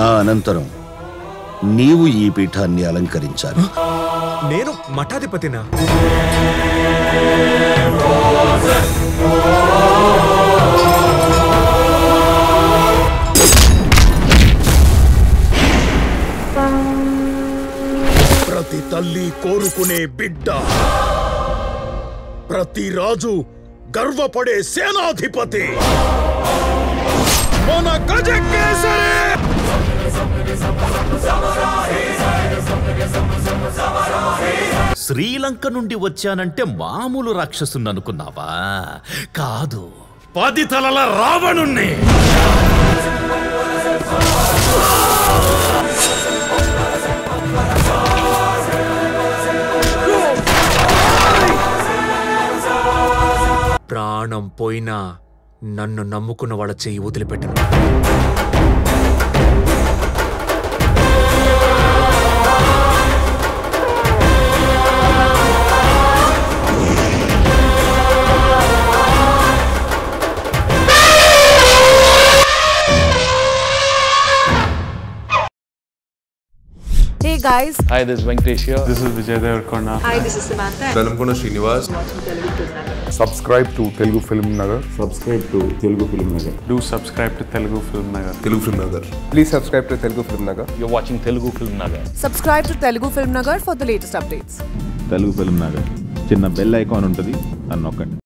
నా అనంతరం నీవు ఈ పీఠాన్ని అలంకరించాలి నేను మఠాధిపతినా ప్రతి తల్లి కోరుకునే బిడ్డ ప్రతి రాజు గర్వపడే సేనాధిపతి మన గజకేసరి శ్రీలంక నుండి వచ్చానంటే మామూలు రాక్షసుని అనుకున్నావా కాదు పది తలల రావణుణ్ణి ప్రాణం పోయినా నన్ను నమ్ముకున్న వాళ్ళ చెయ్యి వదిలిపెట్టను Hey guys, Hi, this is Venkatesh here. This is Vijay Devarkonda. hi, this is Samantha. Velankonda Srinivas subscribe to Telugu Film Nagar. subscribe to Telugu Film Nagar. Do subscribe to Telugu Film Nagar. Telugu film Nagar Please subscribe to Telugu Film Nagar. You're watching Telugu Film Nagar. Subscribe to Telugu Film Nagar for the latest updates. Telugu film Nagar చిన్న bell icon ఉంటుంది అని నొక్కండి